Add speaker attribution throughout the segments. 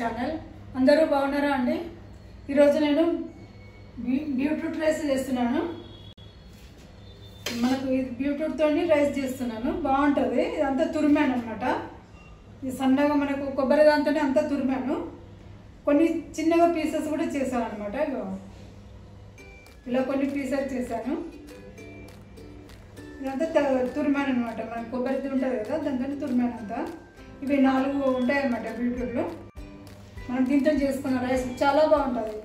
Speaker 1: Channel అందరూ బాగున్నారా అండి ఈరోజు నేను బీ- బీట్రూట్ రైస్ చేస్తున్నాను మనకు ఇది బీట్రూట్తో రైస్ చేస్తున్నాను బాగుంటుంది ఇదంతా తురిమాను అనమాట ఇది సన్నగా మనకు కొబ్బరి దాంతోనే అంతా తురిమాను కొన్ని చిన్నగా పీసెస్ కూడా చేశాను అనమాట ఇలా కొన్ని పీసెస్ చేశాను ఇదంతా త- తురిమాను అనమాట మనకు కొబ్బరి ఉంటుంది కదా దాంతో తురిమాను అంతా ఇవి నాలుగు ఉంటాయన్నమాట బీట్రూట్లు మనం దీంతో చేసుకున్న రైస్ చాలా బాగుంటుంది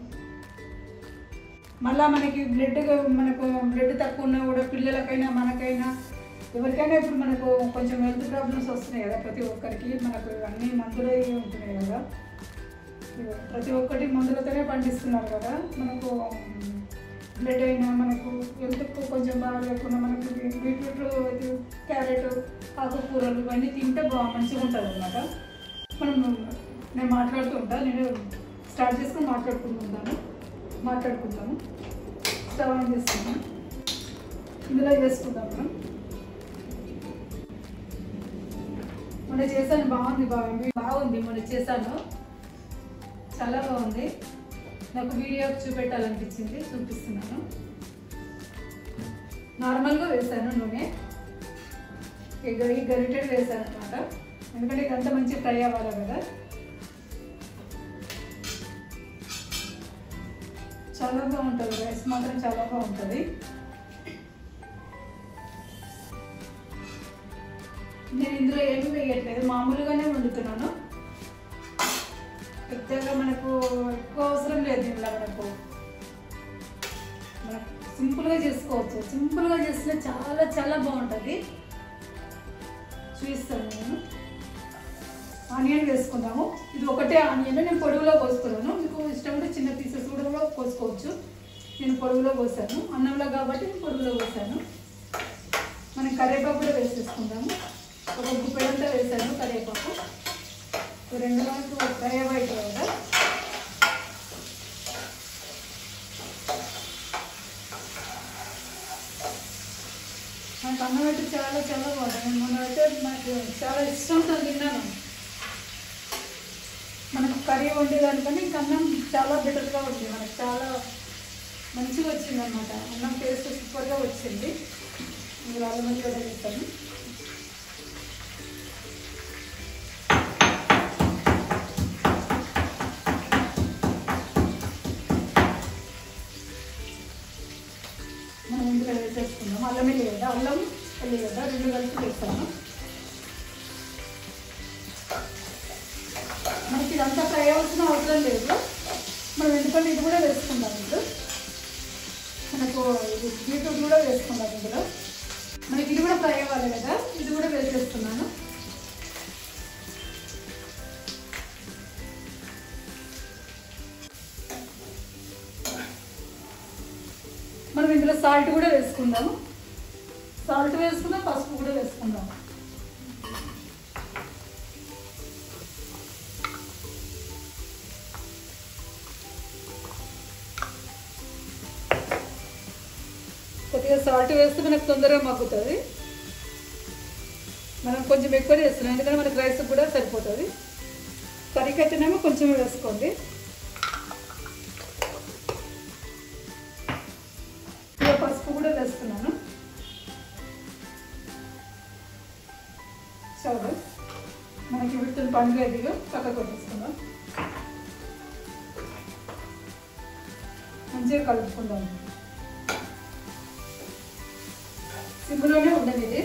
Speaker 1: మళ్ళా మనకి బ్లడ్ మనకు బ్లడ్ తక్కువ ఉన్నా కూడా పిల్లలకైనా మనకైనా ఎవరికైనా ఇప్పుడు మనకు కొంచెం హెల్త్ ప్రాబ్లమ్స్ వస్తున్నాయి కదా ప్రతి ఒక్కరికి మనకు అన్ని మందులు ఉంటున్నాయి కదా ఇవి ప్రతి ఒక్కటి మందులతోనే పండిస్తున్నారు కదా మనకు బ్లడ్ అయినా మనకు హెల్త్ కొంచెం బాగా లేకుండా మనకి బీట్రూట్ క్యారెట్ ఆకుకూరలు ఇవన్నీ తింటే బాగా మంచిగా ఉంటుంది అనమాట మనం నేను మాట్లాడుతూ ఉంటాను నేను స్టార్ట్ చేసుకుని మాట్లాడుకుంటుంటాను మాట్లాడుకుంటాము స్టవ్ ఆన్ చేసుకుంటాం ఇందులో చేసుకుందాం మనం మొన్న చేశాను బాగుంది బాగుంది బాగుంది మొన్న చేశాను చాలా బాగుంది నాకు వీడియో చూపెట్టాలనిపించింది చూపిస్తున్నాను నార్మల్గా వేసాను నూనె ఈ గ- ఈ గరిటెడ్ వేసాను అనమాట ఎందుకంటే ఇదంతా మంచి ఫ్రై అవ్వాలి కదా చాలా బాగుంటుంది రైస్ మాత్రం చాలా బాగుంటుంది నేను ఇందులో ఏమీ వేయట్లేదు మామూలుగానే వండుతున్నాను పెద్దగా మనకు ఎక్కువ అవసరం లేదు ఇందులో మనకు మనకు సింపుల్గా చేసుకోవచ్చు సింపుల్గా చేస్తే చాలా చాలా బాగుంటుంది చూపిస్తాను నేను ఆనియన్ వేసుకుందాము ఇది ఒకటే ఆనియన్ నేను పొడుగులో కోసుకున్నాను మీకు ఇష్టం ఉంటే చిన్న పీసెస్ కూడా కూడా కోసుకోవచ్చు నేను పొడుగులో కోసాను అన్నంలో కాబట్టి నేను పొడుగులో కోసాను మనం కరివేపాకు కూడా వేసేసుకుందాము ఒక గుప్పెడంతా వేసాను కరివేపాకు ఈ రెండు మనకు ఫ్రై అవ్వాలి కదా నాకు అన్నం అయితే చాలా చాలా బాగుంటుంది నేను మొన్న అయితే నాకు చాలా ఇష్టంతో తిన్నాను మనకు కర్రీ వండేదానికన్నా ఇంకా అన్నం చాలా బెటర్గా ఉంది మనకు చాలా మంచిగా వచ్చింది అనమాట అన్నం టేస్ట్ సూపర్గా వచ్చింది మీరు అల్లం మంచిగా చెప్తాను మనం ఇందులో వేసేసుకుందాం అల్లం ఎల్లిగడ్డ అల్లం ఎల్లిగడ్డ రెండు కలిపి వేస్తాను మనకి ఇదంతా ఫ్రై అవ్వాల్సిన అవసరం లేదు మనం ఎందుకంటే ఇది కూడా వేసుకుందాం ఇప్పుడు మనకు ఇది బీట్రూట్ కూడా వేసుకుందాం ఇందులో మనకి ఇది కూడా ఫ్రై అవ్వాలి కదా ఇది కూడా వేసేస్తున్నాను మనం ఇందులో సాల్ట్ కూడా వేసుకుందాము సాల్ట్ వేసుకుందాం పసుపు కూడా వేసుకుందాం కొద్దిగా సాల్ట్ వేస్తే మనకు తొందరగా మగ్గుతుంది మనం కొంచెం ఎక్కువ చేస్తున్నాం ఎందుకంటే మనకి రైస్ కూడా సరిపోతుంది కర్రీకి అయితేనేమో కొంచెం వేసుకోండి ఇలా పసుపు కూడా వేస్తున్నాను చాలు మనకి విడుతున్న పండుగ ఇదిగా పక్కకు కొట్టేసుకుందాం మంచిగా కలుపుకుందాం సిమ్లోనే ఉండదు ఇది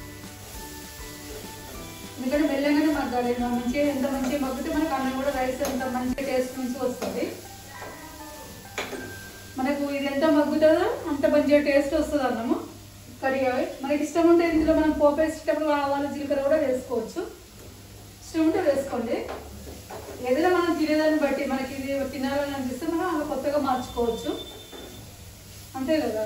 Speaker 1: ఎందుకంటే మెల్లగానే మగ్గాలి మనం మంచిగా ఎంత మంచిగా మగ్గితే మనకు అన్నం కూడా రైస్ ఎంత మంచిగా టేస్ట్ నుంచి వస్తుంది మనకు ఇది ఎంత మగ్గుతుందో అంత మంచిగా టేస్ట్ వస్తుంది అన్నము కర్రీ అవి మనకి ఇష్టం ఉంటే ఇందులో మనం పోపు వేసేటప్పుడు ఆవాలు జీలకర్ర కూడా వేసుకోవచ్చు ఇష్టం ఉంటే వేసుకోండి ఏదైనా మనం తినేదాన్ని బట్టి మనకి ఇది తినాలని అనిపిస్తే మనం అలా కొత్తగా మార్చుకోవచ్చు అంతే కదా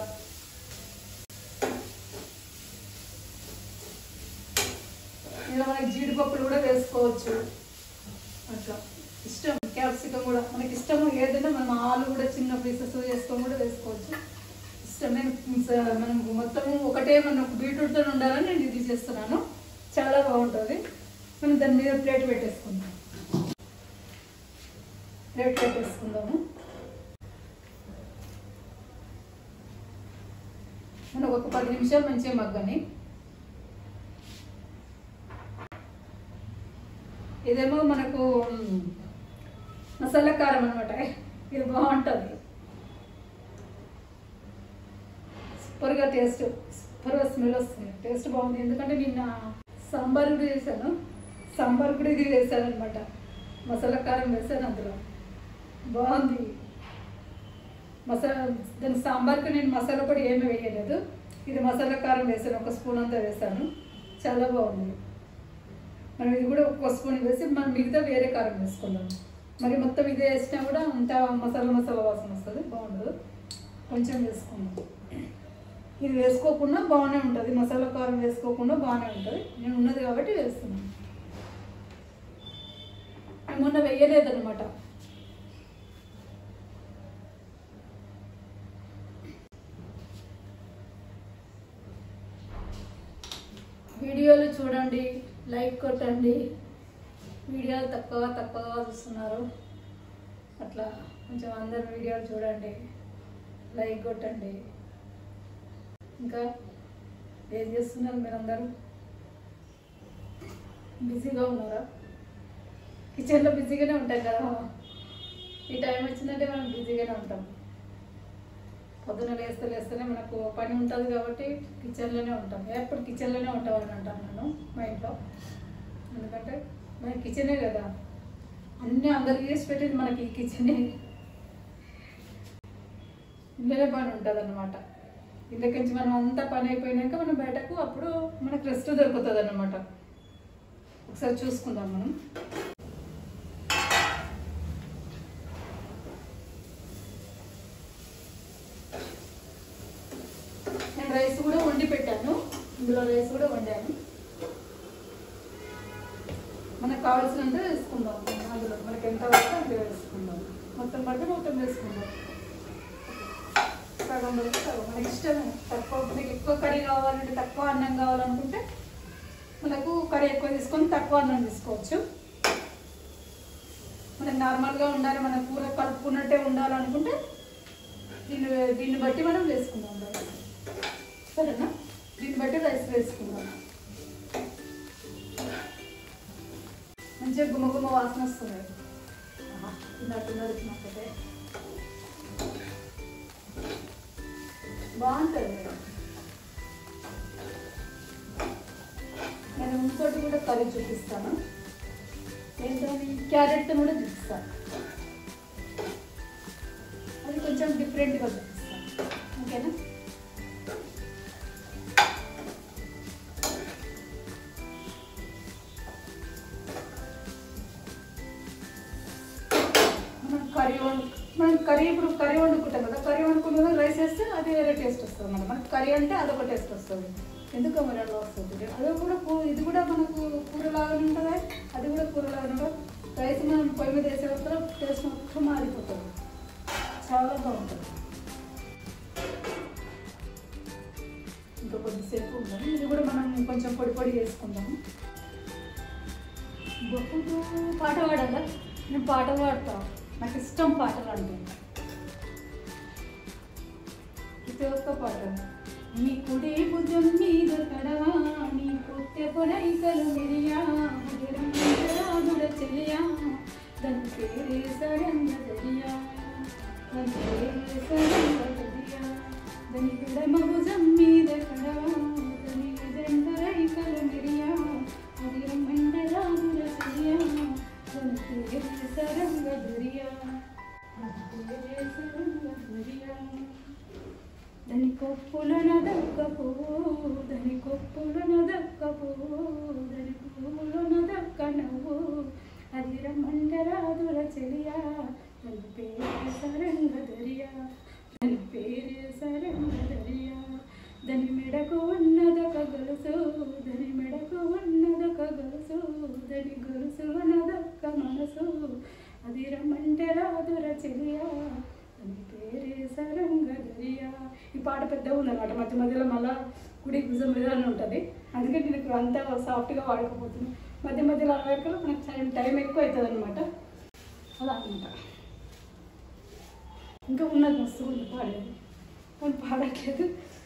Speaker 1: ఇలా మనకి జీడిపప్పులు కూడా వేసుకోవచ్చు అట్లా ఇష్టం క్యాప్సికం కూడా మనకి ఇష్టం ఏదైనా మనం ఆలు కూడా చిన్న పీసెస్ చేసుకొని కూడా వేసుకోవచ్చు ఇష్టం నేను స- మనం మొత్తము ఒకటే మనకు బీట్రూట్తో ఉండాలని నేను ఇది చేస్తున్నాను చాలా బాగుంటుంది మనం దాని మీద ప్లేట్ పెట్టేసుకుందాం ప్లేట్ పెట్టేసుకుందాము మనకు ఒక పది నిమిషాలు మంచిగా మగ్గని ఇదేమో మనకు మ్, మసాలా కారం అనమాట ఇది బాగుంటుంది సూపర్గా టేస్ట్ సూపర్గా స్మెల్ వస్తుంది టేస్ట్ బాగుంది ఎందుకంటే నిన్న సాంబార్ కూడా చేశాను సాంబార్ కూడా ఇది వేసాను అనమాట మసాలా కారం వేసాను అందులో బాగుంది మసాలా దాని సాంబార్కి నేను మసాలా పొడి ఏమీ వేయలేదు ఇది మసాలా కారం వేసాను ఒక స్పూన్ అంతా వేసాను చాలా బాగుంది మనం ఇది కూడా ఒక స్పూన్ వేసి మనం మిగతా వేరే కారం వేసుకుందాం మరి మొత్తం ఇదే వేసినా కూడా అంత మసాలా మసాలా వాసన వస్తుంది బాగుండదు కొంచెం వేసుకుందాం ఇది వేసుకోకుండా బాగానే ఉంటుంది మసాలా కారం వేసుకోకుండా బాగానే ఉంటుంది నేను ఉన్నది కాబట్టి వేస్తున్నాను నేను మొన్న వేయలేదన్నమాట వీడియోలు చూడండి లైక్ కొట్టండి వీడియోలు తక్కువ తక్కువ చూస్తున్నారు అట్లా కొంచెం అందరు వీడియోలు చూడండి లైక్ కొట్టండి ఇంకా ఏం చేస్తున్నారు మీరందరూ బిజీగా ఉన్నారా కిచెన్లో బిజీగానే ఉంటాం కదా ఈ టైం వచ్చిందంటే మనం బిజీగానే ఉంటాం పొద్దున లేస్తే లేస్తేనే మనకు పని ఉంటుంది కాబట్టి కిచెన్లోనే ఉంటాం ఎప్పుడు కిచెన్లోనే ఉంటాం అని అంటాను నేను మా ఇంట్లో ఎందుకంటే మన కిచెనే కదా అన్నీ అందరికి చేసి పెట్టింది మనకి ఈ కిచెనే ఇందులోనే పని ఉంటుంది అనమాట ఇందులోకించి మనం అంతా పని అయిపోయినాక మనం బయటకు అప్పుడు మనకు రెస్ట్ దొరుకుతుంది అనమాట ఒకసారి చూసుకుందాం మనం నేను రైస్ కూడా వండి పెట్టాను ఇందులో రైస్ కూడా వండాను మనకు కావాల్సినంత వేసుకుందాం అందులో మనకి ఎంత పడితే అంత వేసుకుందాం మొత్తం పడితే మొత్తం వేసుకుందాం సగం పడితే సగం మనకి ఇష్టం తక్కువ మనకి ఎక్కువ కర్రీ కావాలంటే తక్కువ అన్నం కావాలనుకుంటే మనకు కర్రీ ఎక్కువ తీసుకొని తక్కువ అన్నం తీసుకోవచ్చు మనకు నార్మల్గా ఉండాలి మన కూర కలుపుకున్నట్టే ఉండాలనుకుంటే దీన్ని దీన్ని బట్టి మనం వేసుకుందాం రైస్ సరేనా దీన్ని బట్టి రైస్ వేసుకుందాం మంచిగా గుమ్మ గుమ్మ వాసన వస్తుంది ఆహా, తిన్నట్టున్నది తిన్నట్టే బాగుంటుంది మేడం నేను ఇంకోటి కూడా కర్రీ చూపిస్తాను ఏంటని క్యారెట్ కూడా చూపిస్తాను అది కొంచెం డిఫరెంట్గా చూపిస్తాను ఓకేనా మనం కర్రీ వండు మనం కర్రీ ఇప్పుడు కర్రీ వండుకుంటాం కదా కర్రీ వండుకున్న రైస్ వేస్తే అది వేరే టేస్ట్ వస్తుంది మనం మనకి కర్రీ అంటే అదొక టేస్ట్ వస్తుంది ఎందుకు మరి అలా వస్తుంది అది కూడా కూ- ఇది కూడా మనకు కూరలాగానే ఉంటుంది అది కూడా కూరలాగానే ఉంటుంది రైస్ మనం పొయ్యి మీద వేసే వరకు టేస్ట్ మొత్తం మారిపోతుంది చాలా బాగుంటుంది ఇంకా కొద్దిసేపు ఉండాలి ఇది కూడా మనం కొంచెం పొడి పొడి చేసుకుందాము గొప్పకు పాట పాడాలా నేను పాటలు పాడతా నాకు ఇష్టం పాటలు అంటే ప్రతి ఒక్క పాట నీ కుడి భుజం మీద కడవా నీ కొత్తె పొడైకలు మిరియా రాదుడ చెలియా దాని పేరే సరంగ దరియా దాని పేరే సరంగ దరియా దాని ఎడమ భుజం మీద కడవా దాని ఎదండరైకలు మిరియా అది మండలాదుడ చెలియా దాని పేరే సరంగ దరియా దాని పేరే సరంగ దరియా దాని కొప్పులను దక్కపు దాని కొప్పులను దక్కపు దాని పువ్వులను దక్క నవ్వు అది రమ్మండరాదుల చెలియా దాని పేరు సరంగ దరియా దాని పేరు సరంగ దరియా దాని మెడకు ఉన్నదొక గొలుసు దాని మెడకు ఉన్నదొక గొలుసు దాని గొలుసు ఉన్నదొక్క మనసు అది రమ్మంటే రాదుర చెలియా దాని పేరే సరంగ దరియా ఈ పాట పెద్దగా ఉందన్నమాట మధ్య మధ్యలో మళ్ళా కుడి భుజం మీద అని ఉంటుంది అందుకే నేను అంత సాఫ్ట్గా వాడుకోపోతుంది మధ్య మధ్యలో అలవాటులో మనకు టైం టైం ఎక్కువ అవుతుంది అనమాట అలా అనమాట ఇంకా ఉన్నది మస్తు ఉంది పాడేది కానీ పాడట్లేదు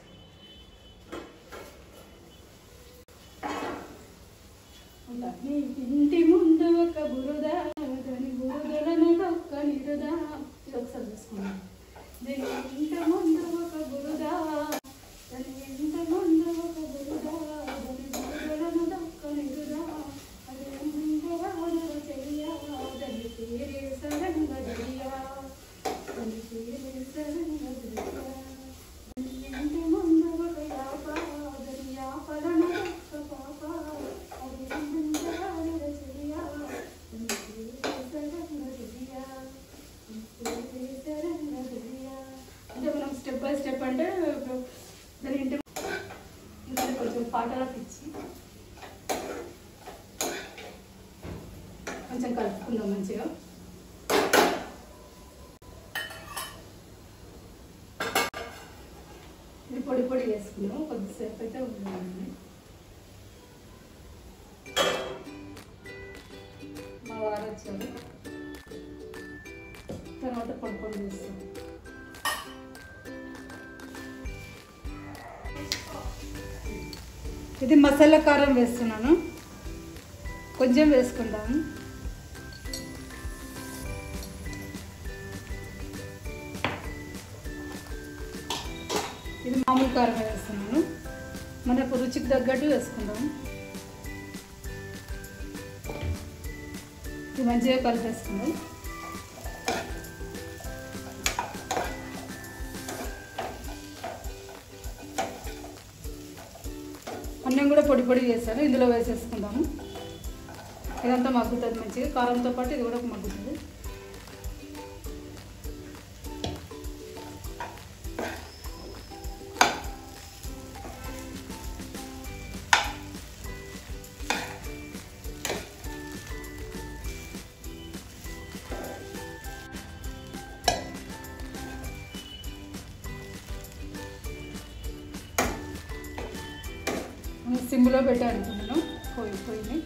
Speaker 1: అలా నీ ఇంటి ముందు ఒక బురద దాని బురదలను ఒక్క నిరుదా ఇది ఒకసారి చూసుకున్నాను దీని ఇంటి ముందు ఒక బురద దాని ఇంటి ముందు ఒక బురద దాని బురదలను ఒక్క నిరుదా అది ఉంగరాలు చెయ్య దాని పేరే సరంగ దరియా దాని పేరే సరంగ దరియా దాని ఇంటి ముందు ఒక యాప దాని యాపలను ఒక్క పాప అది ఉంగరాలు చెయ్య దాని పేరే సరంగ దరియా అంటే మనం స్టెప్ బై స్టెప్ అంటే ఇప్పుడు దాని ఇంటి ఇంకా కొంచెం పాటలా పిచ్చి కొంచెం కలుపుకుందాం మంచిగా ఇది పొడి పొడి వేసుకుందాం కొద్దిసేపు అయితే ఉండాలి మా వారు వచ్చారు తర్వాత పొడి పొడి వేస్తాం ఇది మసాలా కారం వేస్తున్నాను కొంచెం వేసుకుందాము ఇది మామూలు కారం వేస్తున్నాను మనకు రుచికి తగ్గట్టు వేసుకుందాము ఇది మంచిగా కలిపేసుకుందాం అన్నం కూడా పొడి పొడి చేస్తాను ఇందులో వేసేసుకుందాము ఇదంతా మగ్గుతుంది మంచిగా కారంతో పాటు ఇది కూడా మగ్గుతుంది సిమ్లో పెట్టాలనుకున్నాను పోయి పోయి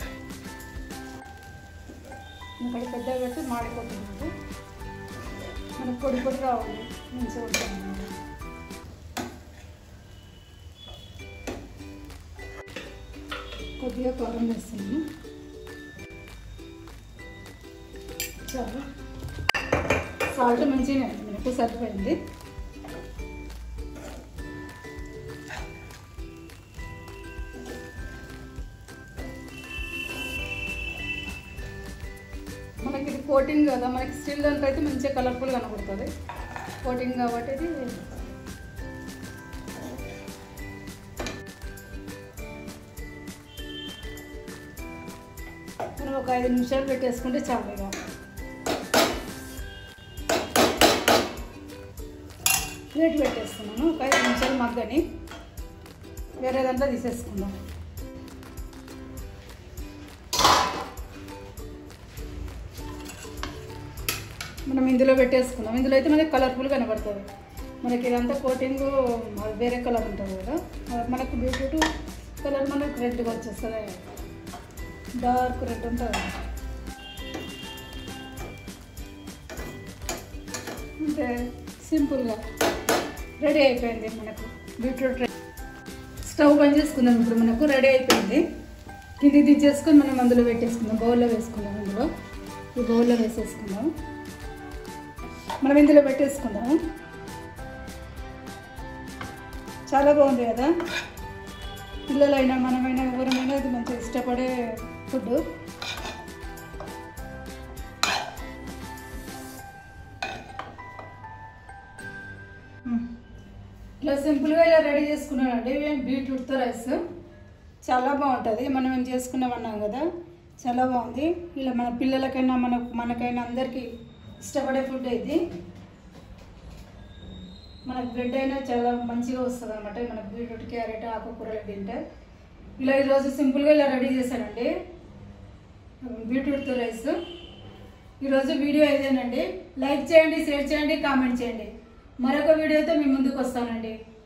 Speaker 1: ఇక్కడ పెద్దగా పెట్టి మాడిపోతుంది మనకు పొడి పొడి రావాలి మంచిగా ఉంటుంది అన్నమాట. కొద్దిగా కారం వేస్తున్నాను చాలా సాల్ట్ మంచిగా మనకు సరిపోయింది మనకి ఇది కోటింగ్ కదా మనకి స్టిల్ అంతా అయితే మంచిగా కలర్ఫుల్ కనబడుతుంది కోటింగ్ కాబట్టి ఇది మనం ఒక ఐదు నిమిషాలు పెట్టేసుకుంటే చాలు ఇక ప్లేట్ పెట్టేస్తున్నాను ఒక ఐదు నిమిషాలు మగ్గని వేరే దాంట్లో తీసేసుకుందాం మనం ఇందులో పెట్టేసుకున్నాం ఇందులో అయితే మనకి కలర్ఫుల్ కనబడుతుంది మనకి ఇదంతా కోటింగ్ వేరే కలర్ ఉంటుంది కదా మనకు బీట్రూట్ కలర్ మనకు రెడ్గా వచ్చేస్తుంది డార్క్ రెడ్ ఉంటుంది అంటే సింపుల్గా రెడీ అయిపోయింది మనకు బీట్రూట్ రెడీ స్టవ్ బంద్ చేసుకుందాం ఇప్పుడు మనకు రెడీ అయిపోయింది కింది దించేసుకొని మనం అందులో పెట్టేసుకుందాం బౌల్లో వేసుకుందాం అందులో ఈ బౌల్లో వేసేసుకుందాం మనం ఇందులో పెట్టేసుకుందాము చాలా బాగుంది కదా పిల్లలైనా మనమైనా ఎవరైనా ఇది మంచిగా ఇష్టపడే ఫుడ్ ఇలా సింపుల్గా ఇలా రెడీ చేసుకున్నానండి బీట్రూట్తో రైస్ చాలా బాగుంటుంది మనం ఏం చేసుకున్నాం అన్నాం కదా చాలా బాగుంది ఇలా మన పిల్లలకైనా మన మనకైనా అందరికీ ఇష్టపడే ఫుడ్ ఇది మనకు బ్రెడ్ అయినా చాలా మంచిగా వస్తుంది అనమాట మనకు బీట్రూట్ క్యారెట్ ఆకుకూరలు తింటే ఇలా ఈరోజు సింపుల్గా ఇలా రెడీ చేశానండి బీట్రూట్తో రైస్ ఈరోజు వీడియో ఇదేనండి లైక్ చేయండి షేర్ చేయండి కామెంట్ చేయండి మరొక వీడియోతో మీ ముందుకు వస్తానండి